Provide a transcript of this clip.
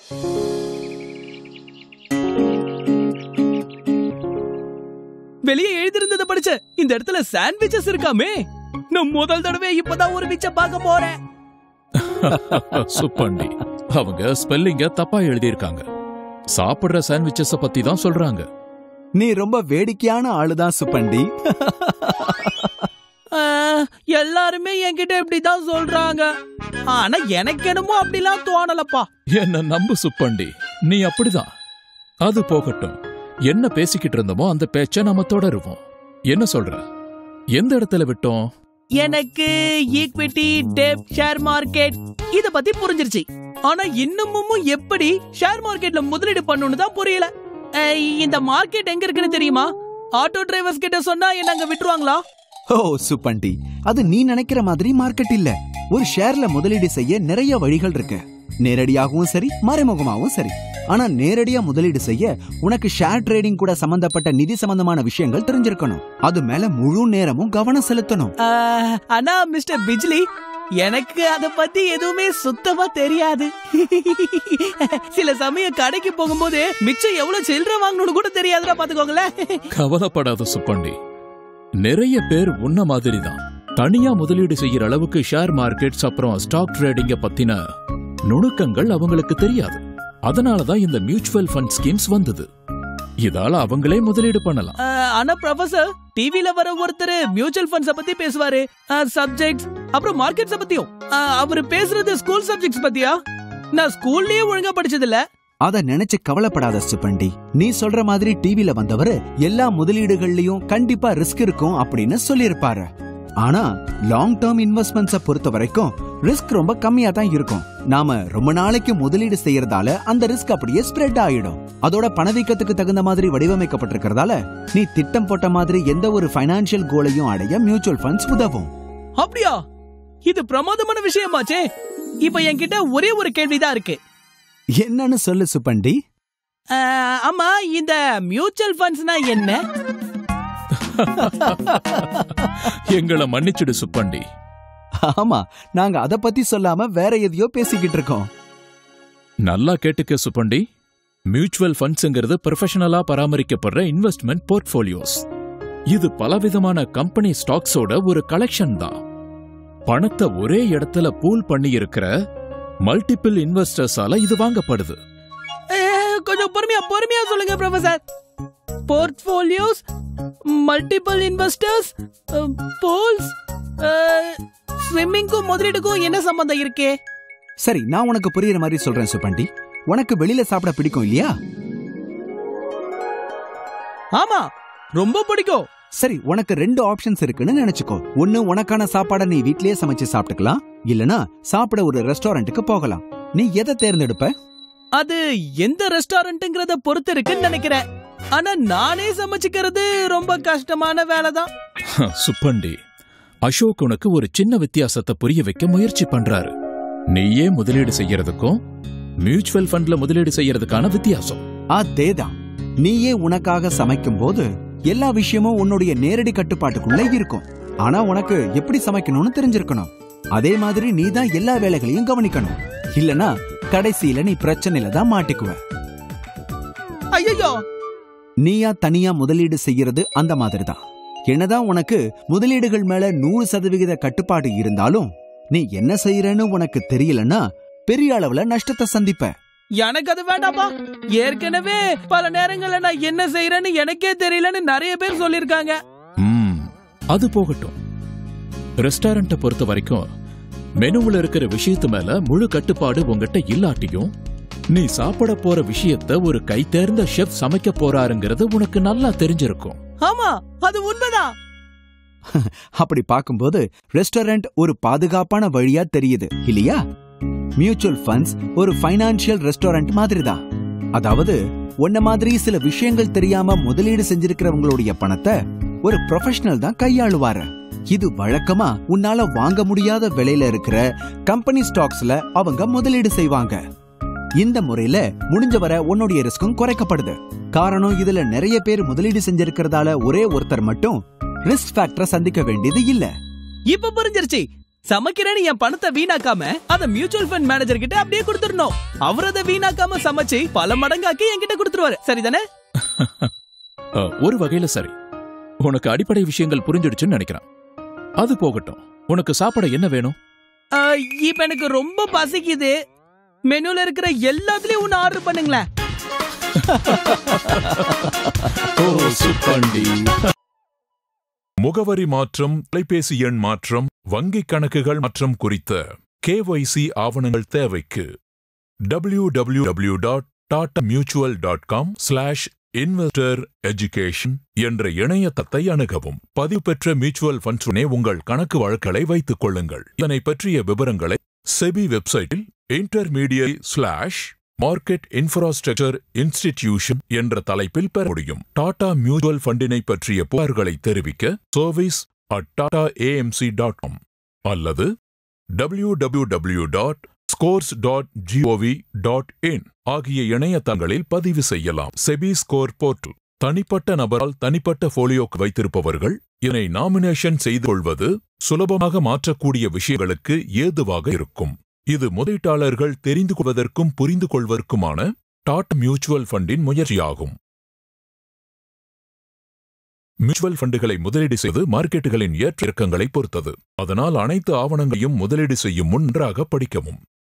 வெளியே எழுதிருந்ததை படிச்ச இந்த இடத்துல சாண்ட்விச்சஸ் இருக்காமே நான் முதல் தடவை இப்பதான் ஒரு விச்ச பார்க்க போறேன் சுப்பண்டி அவங்க ஸ்பெல்லிங்க தப்பா எழுதியிருக்காங்க சாப்பிடுற சாண்ட்விச்சஸ பத்தி தான் சொல்றாங்க நீ ரொம்ப வேடிக்கையான ஆளுதான் சுப்பண்டி ஆ, எல்லாருமே என்கிட்ட இப்படிதான் சொல்றாங்க ஆனா எனக்கு என்னமோ அப்படிலாம் தோணலப்பா என்ன நம்பு சுப்பண்டி நீ அப்படிதான் அது போகட்டும் என்ன பேசிக்கிட்டு இருந்தோமோ அந்த பேச்ச நாம தொடருவோம் என்ன சொல்ற எந்த இடத்துல விட்டோம் எனக்கு ஈக்விட்டி டெப் ஷேர் மார்க்கெட் இத பத்தி புரிஞ்சிருச்சு ஆனா இன்னமும் எப்படி ஷேர் மார்க்கெட்ல முதலீடு பண்ணணும்னு தான் புரியல அஹ், இந்த மார்க்கெட் எங்க இருக்குன்னு தெரியுமா ஆட்டோ டிரைவர்ஸ் கிட்ட சொன்னா என்ன அங்க விட்டுருவாங்களா ஓ சுப்பண்டி அது நீ நினைக்கிற மாதிரி மார்க்கெட் இல்ல ஒரு ஷேர்ல முதலீடு செய்ய நிறைய வழிகள் இருக்கு நேரடியாகவும் சரி மறைமுகமாகவும் சரி ஆனா நேரடியா முதலீடு செய்ய உனக்கு ஷேர் ட்ரேடிங் கூட சம்பந்தப்பட்ட நிதி சம்பந்தமான விஷயங்கள் தெரிஞ்சிருக்கணும் அது மேல முழு நேரமும் கவனம் செலுத்தணும் அஹ், ஆனா மிஸ்டர் பிஜ்லி எனக்கு அத பத்தி எதுவுமே சுத்தமா தெரியாது சில சமயம் கடைக்கு போகும்போது மிச்சம் எவ்வளவு சில்லறை வாங்கணும்னு கூட தெரியாதுடா பாத்துக்கோங்களேன் கவலைப்படாத சுப்பண்டி நிறைய பேர் உன்ன மாதிரி தான் தனியா முதலீடு செய்யற அளவுக்கு ஷேர் மார்க்கெட்ஸ் அப்புறம் ஸ்டாக் ட்ரேடிங்க பத்தின நுணுக்கங்கள் அவங்களுக்கு தெரியாது அதனாலதான் இந்த மியூச்சுவல் ஃபண்ட் ஸ்கீம்ஸ் வந்தது இதால அவங்களே முதலீடு பண்ணலாம் அஹ், ஆனா ப்ரொஃபசர் டிவில வர ஒருத்தர் மியூச்சுவல் ஃபண்ட்ஸ் பத்தி பேசுவாரு சப்ஜெக்ட்ஸ் அப்புறம் மார்க்கெட்ஸ் பத்தியும் அஹ், அவரு பேசுறது ஸ்கூல் சப்ஜெக்ட்ஸ் பத்தியா நான் ஸ்கூல்லயே ஒழுங்கா படிச்சது இல்ல அத நினைச்சு கவலைப்படாத சுப்பண்டி நீ சொல்ற மாதிரி டிவில வந்தவரு எல்லா முதலீடுகள்லயும் கண்டிப்பா ரிஸ்க் இருக்கும் அப்படின்னு சொல்லியிருப்பாரு ஆனா லாங் டேர்ம் இன்வெஸ்ட்மெண்ட்ஸ பொறுத்த வரைக்கும் ரிஸ்க் ரொம்ப கம்மியா தான் இருக்கும் நாம ரொம்ப நாளைக்கு முதலீடு செய்யறதால அந்த ரிஸ்க் அப்படியே ஸ்ப்ரெட் ஆயிடும் அதோட பணவீக்கத்துக்கு தகுந்த மாதிரி வடிவமைக்கப்பட்டிருக்கிறதால நீ திட்டம் போட்ட மாதிரி எந்த ஒரு ஃபைனான்சியல் கோலையும் அடைய மியூச்சுவல் ஃபண்ட்ஸ் உதவும் அப்படியா இது பிரமாதமான விஷயமாச்சே இப்ப என்கிட்ட ஒரே ஒரு கேள்விதான் இருக்கு என்னன்னு சொல்லு சுப்பண்டி அஹ், ஆமா இந்த மியூச்சுவல் ஃபண்ட்ஸ்னா என்ன எங்களை மன்னிச்சிடு சுப்பண்டி ஆமா நாங்க அத பத்தி சொல்லாம வேற எதையோ பேசிக்கிட்டு இருக்கோம் நல்லா கேட்டுக்க சுப்பண்டி மியூச்சுவல் ஃபண்ட்ஸ்ங்கிறது ப்ரொஃபஷனலா பராமரிக்கப்படுற இன்வெஸ்ட்மெண்ட் போர்ட்ஃபோலியோஸ் இது பலவிதமான கம்பெனி ஸ்டாக்ஸோட ஒரு கலெக்ஷன் தான் பணத்தை ஒரே இடத்துல பூல் பண்ணி இருக்கிற மல்டிபிள் இன்வெஸ்டர்ஸால இது வாங்கப்படுது அஹ், கொஞ்சம் பொறுமையா பொறுமையா சொல்லுங்க professor portfolios multiple investors pools ஸ்விம்மிங்க்கும் முதலீடுக்கும் என்ன சம்பந்தம் இருக்கே சரி நான் உனக்கு புரியுற மாதிரி சொல்றேன் சுப்பண்டி உனக்கு வெளியில சாப்பிட பிடிக்கும் இல்லையா ஆமா ரொம்ப பிடிக்கும் சரி உனக்கு ரெண்டு ஆப்ஷன்ஸ் இருக்குன்னு நினைச்சுக்கோ ஒன்னு உனக்கான சாப்பாடை நீ வீட்லயே சமைச்சு சாப்பிட்டுக்கலாம் இல்லனா சாப்பிட ஒரு ரெஸ்டாரண்ட்டுக்கு போகலாம் நீ எதை தேர்ந்தெடுப்ப அது எந்த ரெஸ்டாரண்ட்ங்கிறத பொறுத்து இருக்குன்னு நினைக்கிறேன் ஆனா நானே சமைச்சுக்கிறது ரொம்ப கஷ்டமான வேலை தான் சுப்பண்டி அசோக் உனக்கு ஒரு சின்ன வித்தியாசத்தை புரிய வைக்க முயற்சி பண்றாரு நீயே முதலீடு செய்யறதுக்கும் மியூச்சுவல் ஃபண்ட்ல முதலீடு செய்யறதுக்கான வித்தியாசம் அதேதான் நீயே உனக்காக சமைக்கும் போது எல்லா விஷயமும் உன்னுடைய நேரடி கட்டுப்பாட்டுக்குள்ள இருக்கும் ஆனா உனக்கு எப்படி சமைக்கணும்னு தெரிஞ்சிருக்கணும் அதே மாதிரி நீ தான் எல்லா வேலைகளையும் கவனிக்கணும் இல்லனா கடைசியில நீ பிரச்சனையில தான் மாட்டிக்குவ ஐயோ நீயா தனியா முதலீடு செய்யறது அந்த மாதிரி தான் என்னதான் உனக்கு முதலீடுகள் மேல நூறு சதவிகித கட்டுப்பாடு இருந்தாலும் நீ என்ன செய்யறன்னு உனக்கு தெரியலன்னா பெரிய அளவுல நஷ்டத்தை சந்திப்ப எனக்கு அது வேண்டாப்பா ஏற்கனவே பல நேரங்கள்ல நான் என்ன செய்யறேன்னு எனக்கே தெரியலன்னு நிறைய பேர் சொல்லிருக்காங்க ம் அது போகட்டும் ரெஸ்டாரண்ட்டை பொறுத்த வரைக்கும் மெனுவுல இருக்கிற விஷயத்து மேல முழு கட்டுப்பாடு உங்ககிட்ட இல்லாட்டியும் நீ சாப்பிட போற விஷயத்த ஒரு கைத்தேர்ந்த ஷெஃப் சமைக்க போறாருங்கிறது உனக்கு நல்லா தெரிஞ்சிருக்கும் ஆமா அது உண்மைதான் அப்படி பார்க்கும்போது ரெஸ்டாரண்ட் ஒரு பாதுகாப்பான வழியா தெரியுது இல்லையா மியூச்சுவல் ஃபண்ட்ஸ் ஒரு ஃபைனான்சியல் ரெஸ்டாரண்ட் மாதிரி தான் அதாவது உன்ன மாதிரி சில விஷயங்கள் தெரியாம முதலீடு செஞ்சிருக்கிறவங்களுடைய பணத்தை ஒரு ப்ரொஃபஷனல் தான் கையாளுவாரு இது வழக்கமா உன்னால வாங்க முடியாத விலையில இருக்கிற கம்பெனி ஸ்டாக்ஸ்ல அவங்க முதலீடு செய்வாங்க இந்த முறையில முடிஞ்ச வரை உன்னுடைய ரிஸ்க்கும் குறைக்கப்படுது காரணம் இதுல நிறைய பேர் முதலீடு செஞ்சிருக்கிறதால ஒரே ஒருத்தர் மட்டும் ரிஸ்க் ஃபேக்டரை சந்திக்க வேண்டியது இல்ல இப்ப புரிஞ்சிருச்சு சமைக்கிறேன்னு என் பணத்தை வீணாக்காம அத மியூச்சுவல் ஃபண்ட் மேனேஜர் கிட்ட அப்படியே கொடுத்துடணும் அவர் அதை வீணாக்காம சமைச்சு பல மடங்காக்கி என்கிட்ட கொடுத்துருவாரு சரிதானே அ, ஒரு வகையில சரி உனக்கு அடிப்படை விஷயங்கள் புரிஞ்சிடுச்சுன்னு நினைக்கிறேன் அது போகட்டும் உனக்கு சாப்பிட என்ன வேணும் ஆ, இப்ப எனக்கு ரொம்ப பசிக்குது மெனுல இருக்கிற எல்லாத்துலயும் ஒன்னு ஆர்டர் பண்ணுங்களேன் ஓ சுப்பண்டி முகவரி மாற்றம் தொலைபேசி எண் மாற்றம் வங்கிக் கணக்குகள் மற்றும் குறித்த கேஒய்சி ஆவணங்கள் தேவைக்கு W W W dot Tata mutual dot com slash investor education என்ற இணையதளத்தை அணுகவும் பதிவு பெற்ற மியூச்சுவல் ஃபண்ட்ஸுடனே உங்கள் கணக்கு வழக்குகளை வைத்துக் கொள்ளுங்கள் இதனை பற்றிய விவரங்களை செபி வெப்சைட்டில் intermediate slash market infrastructure institution என்ற தலைப்பில் பெற முடியும் டாடா மியூச்சுவல் ஃபண்டினை பற்றிய புகார்களை தெரிவிக்க service at Tata AMC dot com அல்லது W W W dot scores dot G O V dot இணையதளங்களில் பதிவு செய்யலாம் செபி ஸ்கோர் போர்ட்டல் தனிப்பட்ட நபரால் தனிப்பட்ட போலியோக்கு வைத்திருப்பவர்கள் இதனை நாமினேஷன் செய்து கொள்வது சுலபமாக மாற்றக்கூடிய விஷயங்களுக்கு ஏதுவாக இருக்கும் இது முதலீட்டாளர்கள் தெரிந்து கொள்வதற்கும் புரிந்து கொள்வதற்குமான டாட் மியூச்சுவல் ஃபண்டின் முயற்சியாகும் மியூச்சுவல் ஃபண்டுகளை முதலீடு செய்வது மார்க்கெட்டுகளின் ஏற்ற இறக்கங்களை பொறுத்தது அதனால் அனைத்து ஆவணங்களையும் முதலீடு செய்யும் முன் நன்றாக படிக்கவும்